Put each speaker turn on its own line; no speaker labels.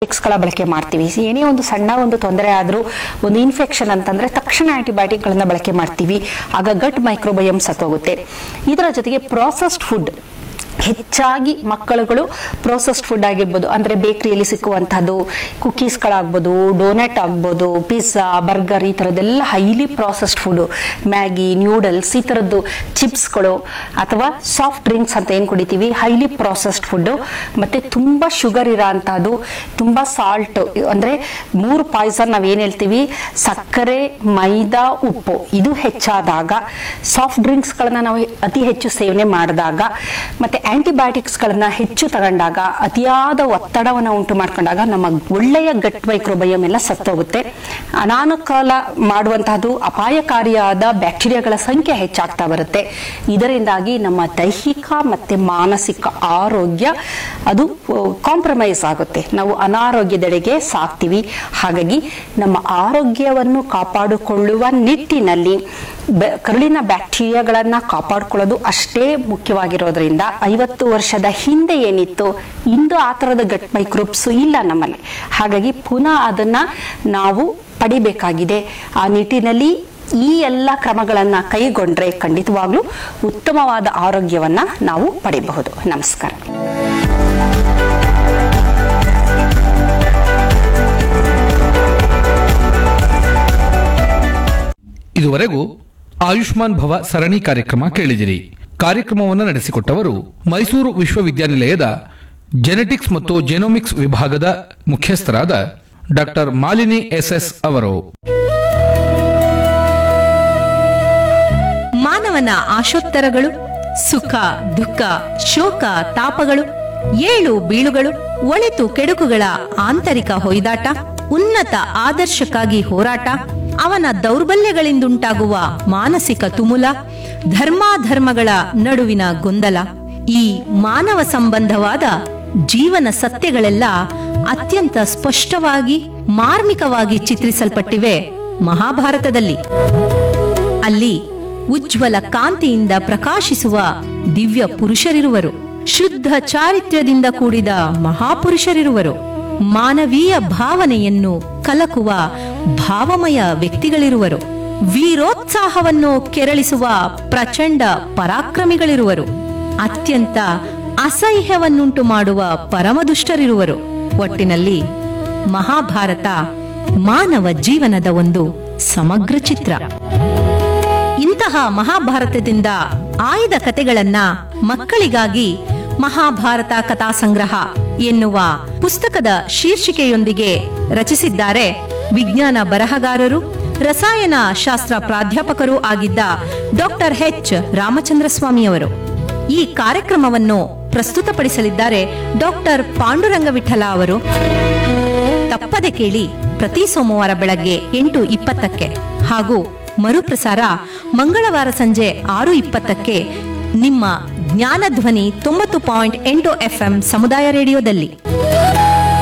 ಆಂಟಿಬಯೋಟಿಕ್ಸ್ಗಳ ಬಳಕೆ ಮಾಡ್ತೀವಿ ಏನೇ ಒಂದು ಸಣ್ಣ ಒಂದು ತೊಂದರೆ ಆದರೂ ಒಂದು ಇನ್ಫೆಕ್ಷನ್ ಅಂತಂದ್ರೆ ತಕ್ಷಣ ಆಂಟಿಬಯೋಟಿಕ್ಗಳನ್ನ ಬಳಕೆ ಮಾಡ್ತೀವಿ ಆಗ ಗಟ್ ಮೈಕ್ರೋಬಯಮ್ ಸತ್ತೋಗುತ್ತೆ ಇದರ ಜೊತೆಗೆ ಪ್ರಾಸೆಸ್ಡ್ ಫುಡ್ ಹೆಚ್ಚಾಗಿ ಮಕ್ಕಳುಗಳು ಪ್ರೋಸೆಸ್ಡ್ ಫುಡ್ ಆಗಿರ್ಬೋದು ಅಂದ್ರೆ ಬೇಕರಿಯಲ್ಲಿ ಸಿಕ್ಕುವಂತಹದ್ದು ಕುಕೀಸ್ಗಳಾಗ್ಬೋದು ಡೋನೆಟ್ ಆಗ್ಬೋದು ಪಿಜ್ಜಾ ಬರ್ಗರ್ ಈ ಥರದ್ದೆಲ್ಲ highly processed food Maggi noodles ಈ ಥರದ್ದು ಚಿಪ್ಸ್ಗಳು ಅಥವಾ ಸಾಫ್ಟ್ ಡ್ರಿಂಕ್ಸ್ ಅಂತ ಏನು ಕುಡಿತೀವಿ ಹೈಲಿ ಪ್ರಾಸೆಸ್ಡ್ ಫುಡ್ ಮತ್ತೆ ತುಂಬಾ ಶುಗರ್ ಇರೋ ಅಂತಹದ್ದು ತುಂಬಾ ಸಾಲ್ಟ್ ಅಂದ್ರೆ ಮೂರು ಪಾಯ್ಸನ್ ನಾವ್ ಏನ್ ಹೇಳ್ತೀವಿ ಸಕ್ಕರೆ ಮೈದಾ ಉಪ್ಪು ಇದು ಹೆಚ್ಚಾದಾಗ ಸಾಫ್ಟ್ ಡ್ರಿಂಕ್ಸ್ ಗಳನ್ನ ನಾವು ಅತಿ ಹೆಚ್ಚು ಸೇವನೆ ಮಾಡಿದಾಗ ಮತ್ತೆ ಆಂಟಿಬಯೋಟಿಕ್ಸ್ ಗಳನ್ನ ಹೆಚ್ಚು ತಗೊಂಡಾಗ ಅತಿಯಾದ ಒತ್ತಡವನ್ನ ಉಂಟು ಮಾಡ್ಕೊಂಡಾಗ ನಮ್ಮ ಒಳ್ಳೆಯ ಗಟ್ ಮೈಕ್ರೋಬಯಮ್ ಎಲ್ಲ ಸತ್ತೋಗುತ್ತೆ ಅನಾನುಕೂಲ ಮಾಡುವಂತಹದ್ದು ಅಪಾಯಕಾರಿಯಾದ ಬ್ಯಾಕ್ಟೀರಿಯಾಗಳ ಸಂಖ್ಯೆ ಹೆಚ್ಚಾಗ್ತಾ ಬರುತ್ತೆ ಇದರಿಂದಾಗಿ ನಮ್ಮ ದೈಹಿಕ ಮತ್ತೆ ಮಾನಸಿಕ ಆರೋಗ್ಯ ಅದು ಕಾಂಪ್ರಮೈಸ್ ಆಗುತ್ತೆ ನಾವು ಅನಾರೋಗ್ಯದೆಡೆಗೆ ಸಾಕ್ತಿವಿ ಹಾಗಾಗಿ ನಮ್ಮ ಆರೋಗ್ಯವನ್ನು ಕಾಪಾಡಿಕೊಳ್ಳುವ ನಿಟ್ಟಿನಲ್ಲಿ ಬೆ- ಕರುಳಿನ ಬ್ಯಾಕ್ಟೀರಿಯಾಗಳನ್ನ ಕಾಪಾಡಿಕೊಳ್ಳೋದು ಅಷ್ಟೇ ಮುಖ್ಯವಾಗಿರೋದ್ರಿಂದ ಐವತ್ತು ವರ್ಷದ ಹಿಂದೆ ಏನಿತ್ತು ಇಂದು ಆ ಥರದ ಗಟ್ ಮೈಕ್ರೋಬ್ಸ್ ಇಲ್ಲ ನಮ್ಮಲ್ಲಿ ಹಾಗಾಗಿ ಪುನಃ ಅದನ್ನ ನಾವು ಪಡಿಬೇಕಾಗಿದೆ ಆ ನಿಟ್ಟಿನಲ್ಲಿ ಈ ಎಲ್ಲ ಕ್ರಮಗಳನ್ನ ಕೈಗೊಂಡ್ರೆ ಖಂಡಿತವಾಗ್ಲೂ ಉತ್ತಮವಾದ ಆರೋಗ್ಯವನ್ನ ನಾವು ಪಡಿಬಹುದು ನಮಸ್ಕಾರ
ಇದುವರೆಗೂ ಆಯುಷ್ಮಾನ್ ಭವ ಸರಣಿ ಕಾರ್ಯಕ್ರಮ ಕೇಳಿದಿರಿ ಕಾರ್ಯಕ್ರಮವನ್ನು ನಡೆಸಿಕೊಟ್ಟವರು ಮೈಸೂರು ವಿಶ್ವವಿದ್ಯಾನಿಲಯದ ಜೆನೆಟಿಕ್ಸ್ ಮತ್ತು ಜೆನೋಮಿಕ್ಸ್ ವಿಭಾಗದ ಮುಖ್ಯಸ್ಥರಾದ ಡಾಕ್ಟರ್ ಮಾಲಿನಿ ಎಸ್ಎಸ್ ಅವರು
ಮಾನವನ ಆಶೋತ್ತರಗಳು ಸುಖ ದುಃಖ ಶೋಕ ತಾಪಗಳು ಏಳು ಬೀಳುಗಳು ಒಳಿತು ಕೆಡುಕುಗಳ ಆಂತರಿಕ ಹೊಯ್ದಾಟ ಉನ್ನತ ಆದರ್ಶಕ್ಕಾಗಿ ಹೋರಾಟ ಅವನ ದೌರ್ಬಲ್ಯಗಳಿಂದುಂಟಾಗುವ ಮಾನಸಿಕ ತುಮುಲ ಧರ್ಮಾಧರ್ಮಗಳ ನಡುವಿನ ಗೊಂದಲ ಈ ಮಾನವ ಸಂಬಂಧವಾದ ಜೀವನ ಸತ್ಯಗಳೆಲ್ಲ ಅತ್ಯಂತ ಸ್ಪಷ್ಟವಾಗಿ ಮಾರ್ಮಿಕವಾಗಿ ಚಿತ್ರಿಸಲ್ಪಟ್ಟಿವೆ ಮಹಾಭಾರತದಲ್ಲಿ ಅಲ್ಲಿ ಉಜ್ವಲ ಕಾಂತಿಯಿಂದ ಪ್ರಕಾಶಿಸುವ ದಿವ್ಯ ಪುರುಷರಿರುವರು ಶುದ್ಧ ಚಾರಿತ್ರ್ಯದಿಂದ ಕೂಡಿದ ಮಹಾಪುರುಷರಿರುವರು ಮಾನವೀಯ ಭಾವನೆಯನ್ನು ಕಲಕುವ ಭಾವಮಯ ವ್ಯಕ್ತಿಗಳಿರುವರು ವೀರೋತ್ಸಾಹವನ್ನು ಕೆರಳಿಸುವ ಪ್ರಚಂಡ ಪರಾಕ್ರಮಿಗಳಿರುವರು ಅತ್ಯಂತ ಅಸಹ್ಯವನ್ನುಂಟು ಮಾಡುವ ಪರಮದುಷ್ಟರಿರುವರು ಒಟ್ಟಿನಲ್ಲಿ ಮಹಾಭಾರತ ಮಾನವ ಜೀವನದ ಒಂದು ಸಮಗ್ರ ಚಿತ್ರ ಇಂತಹ ಮಹಾಭಾರತದಿಂದ ಆಯ್ದ ಕತೆಗಳನ್ನ ಮಕ್ಕಳಿಗಾಗಿ ಮಹಾಭಾರತ ಕಥಾ ಸಂಗ್ರಹ ಎನ್ನುವ ಪುಸ್ತಕದ ಶೀರ್ಷಿಕೆಯೊಂದಿಗೆ ರಚಿಸಿದ್ದಾರೆ ವಿಜ್ಞಾನ ಬರಹಗಾರರು ರಸಾಯನ ಶಾಸ್ತ್ರ ಪ್ರಾಧ್ಯಾಪಕರೂ ಆಗಿದ್ದ ಡಾಕ್ಟರ್ ಎಚ್ ರಾಮಚಂದ್ರ ಸ್ವಾಮಿಯವರು ಈ ಕಾರ್ಯಕ್ರಮವನ್ನು ಪ್ರಸ್ತುತಪಡಿಸಲಿದ್ದಾರೆ ಡಾಕ್ಟರ್ ಪಾಂಡುರಂಗ ವಿಠಲ ಅವರು ತಪ್ಪದೆ ಕೇಳಿ ಪ್ರತಿ ಸೋಮವಾರ ಬೆಳಗ್ಗೆ ಎಂಟು ಇಪ್ಪತ್ತಕ್ಕೆ ಹಾಗೂ ಮರುಪ್ರಸಾರ ಮಂಗಳವಾರ ಸಂಜೆ ಆರು ಇಪ್ಪತ್ತಕ್ಕೆ ನಿಮ್ಮ ಜ್ಞಾನಧ್ವನಿ ತೊಂಬತ್ತು ಪಾಯಿಂಟ್ ಎಂಟು ಎಫ್ಎಂ ಸಮುದಾಯ ರೇಡಿಯೋದಲ್ಲಿ